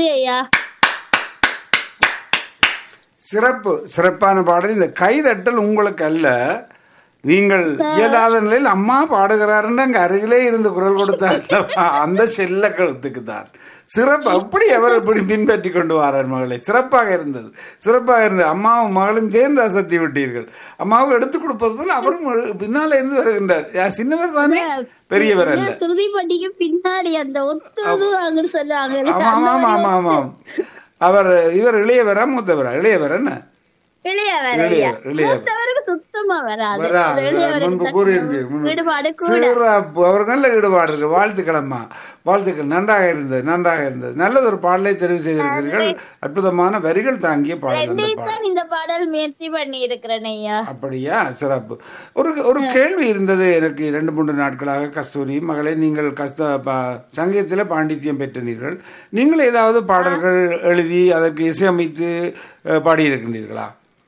நன்றி ஐயா சிறப்பு சிறப்பான பாடல் இந்த கைதட்டல் உங்களுக்கு அல்ல நீங்கள் இயலாத நிலையில் அம்மா பாடுகிறாருன்னு அங்க அருகிலே இருந்து குரல் கொடுத்தார் அல்லவா? அந்த செல்ல கழுத்துக்கு தான் சிறப்பு அப்படி அவர் இப்படி பின்பற்றி கொண்டு வாரார் மகளை சிறப்பாக இருந்தது சிறப்பாக இருந்தது அம்மாவும் மகளும் சேர்ந்து அசத்தி விட்டீர்கள் அம்மாவுக்கு எடுத்து கொடுப்பது போல அவரும் ஒரு பின்னால இருந்து வருகின்றார் யார் சின்னவர் தானே பெரியவர் அல்ல துருதி பண்டிகை பின்னாடி அந்த ஒத்துது அங்கன்னு சொல்லுவாங்க ஆமா ஆமா ஆமா ஆமா ஆமாம் அவர் இவர் இளையவரா மூத்தவரா இளையவர் என்ன இளையவர் ஐயா இளையவர் இளையவர் மூத்தவருக்கு சுத்தமா வராது வராது, அது இளையவருக்கு முன்பு சற்று கூறியிருந்தீர் முன்பு. ஈடுபாடு கூட சிறப்பு அவருக்கு நல்ல ஈடுபாடு இருக்கு வாழ்த்துக்களம்மா வாழ்த்துக்கள் நன்றாக இருந்தது நன்றாக இருந்தது நல்லது ஒரு பாடலை தெரிவு செய்திருக்கிறீர்கள் அற்புதமான வரிகள் தாங்கிய பாடல் அந்த பாடல் தான் இந்த பாடல் முயற்சி பண்ணி இருக்கிறேன் ஐயா அப்படியா சிறப்பு ஒரு ஒரு கேள்வி இருந்தது எனக்கு இரண்டு மூன்று நாட்களாக கஸ்தூரி மகளே நீங்கள் கஸ்த ப- சங்கீதத்தில் பாண்டித்யம் பெற்றனீர்கள் நீங்கள் ஏதாவது பாடல்கள் எழுதி அதற்கு இசையமைத்து அஹ், பாடியிருக்கின்றீர்களா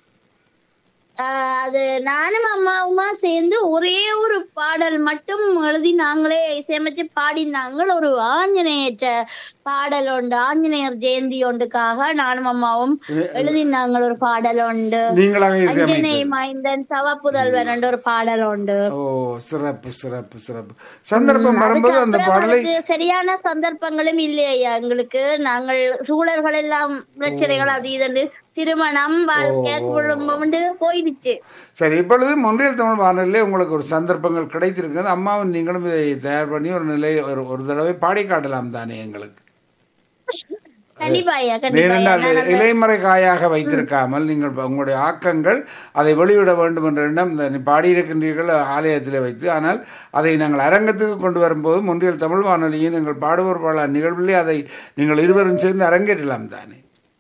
ஆஹ் அது நானும் அம்மாவுமா சேர்ந்து ஒரே ஒரு பாடல் மட்டும் எழுதி நாங்களே இசையமைச்சு பாடினாங்க ஒரு ஆஞ்சநேயர் ச- பாடல் உண்டு ஆஞ்சநேயர் ஜெயந்தி ஒன்றுக்காக நானும் அம்மாவும் எழுதினாங்க ஒரு பாடல் உண்டு நீங்களாக இசையமைத்து அஞ்சனை மைந்தன் தவப்புதல்வன் என்ற ஒரு பாடல் உண்டு ஓ சிறப்பு சிறப்பு சிறப்பு சந்தர்ப்பம் வரும்போது அந்த பாடலை அதுக்கு சரியான சந்தர்ப்பங்களும் இல்லையா எங்களுக்கு நாங்கள் சூழல்கள் எல்லாம் பிரச்சனைகள் அது இதுன்னு திருமணம் வாழ்க்கை குடும்பம் போயிடுச்சு சரி இப்பொழுது மொன்றியல் தமிழ் வானொலியிலே உங்களுக்கு ஒரு சந்தர்ப்பங்கள் கிடைத்திருக்கிறது அம்மாவும் நீங்களும் இதை தயார் பண்ணி ஒரு நிலை ஒரு ஒரு தடவை பாடி காட்டலாம் தானே எங்களுக்கு கண்டிப்பா ஐயா கண்டிப்பா ஐயா. ஏனென்றால் இலைமறை காயாக வைத்திருக்காமல் நீங்கள் உங்களுடைய ஆக்கங்கள் அதை வெளியிட வேண்டும் என்ற எண்ணம் இந்த நீ பாடியிருக்கின்றீர்கள் ஆலயத்தில் வைத்து ஆனால் அதை நாங்கள் அரங்கத்துக்கு கொண்டு வரும்போது மொன்றியல் தமிழ் வானொலியின் நீங்கள் பாடுவோர் பாடல நிகழ்விலே அதை நீங்கள் இருவரும் சேர்ந்து அரங்கேற்றலாம் தானே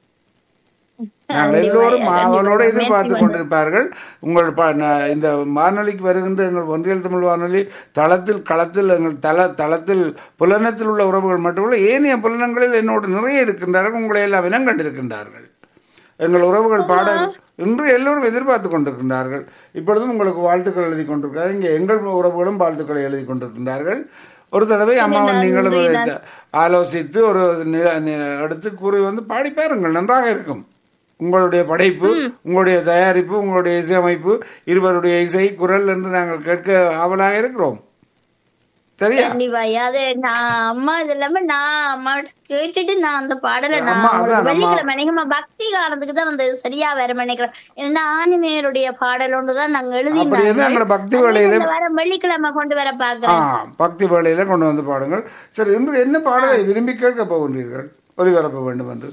நாங்கள் எல்லோரும் அவனோடு எதிர்பார்த்து கொண்டிருப்பார்கள் உங்கள் ப- ந- இந்த வானொலிக்கு வருகின்ற எங்கள் ஒன்றியல் தமிழ் வானொலி தளத்தில் களத்தில் எங்கள் தள தளத்தில் புலனத்தில் உள்ள உறவுகள் மட்டுமல்ல ஏனைய புலனங்களில் என்னோடு நிறைய இருக்கின்றார்கள் உங்களை எல்லாம் இனம் கண்டிருக்கின்றார்கள் எங்கள் உறவுகள் பாட இன்று எல்லோரும் எதிர்பார்த்து கொண்டிருக்கின்றார்கள் இப்பொழுதும் உங்களுக்கு வாழ்த்துக்கள் எழுதி கொண்டிருக்கிறார்கள் இங்கே எங்கள் உறவுகளும் வாழ்த்துக்களை எழுதி கொண்டிருக்கின்றார்கள் ஒரு தடவை அம்மாவும் நீங்களும் இதை ஆலோசித்து ஒரு நி- நி- எடுத்து கூறி வந்து பாடி பாருங்கள் நன்றாக இருக்கும் உங்களுடைய படைப்பு உங்களுடைய தயாரிப்பு உங்களுடைய இசையமைப்பு இருவருடைய இசை குரல் என்று நாங்கள் கேட்க ஆவலாக இருக்கிறோம் சரியா கண்டிப்பா ஐயா அது நான் அம்மா இது இல்லாம நான் அம்மா கேட்டுட்டு நான் அந்த பாடலை நான் அம்மா, உங்களுக்கு அதான் அம்மா. வெள்ளிக்கிழமை அன்னைக்கு பக்தி காரணத்துக்கு தான் அந்த சரியா வர நினைக்கிறேன் ஏன்னா ஆஞ்சநேயருடைய பாடல் ஒன்றுதான் நாங்க அப்படி என்ன எழுதி எங்களை பக்தி வேலையில வர வெள்ளிக்கிழமை கொண்டு வர ஆ பாக்குறேன் பக்தி வேலையில கொண்டு வந்து பாடுங்கள் சரி இன்று என்ன பாடலை விரும்பி கேட்க போகின்றீர்கள் ஒலிபரப்ப வேண்டும் என்று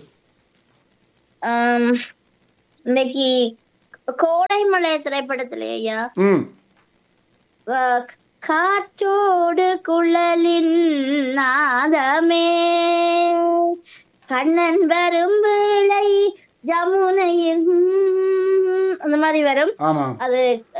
ஆம், இன்னைக்கு கோடைமலை திரைப்படத்திலே ஐயா ம் அஹ், காற்றோடு குழலின் நாதமே கண்ணன் வரும் வேளை ஜமுனையில் அந்த மாதிரி வரும் ஆமாம் அது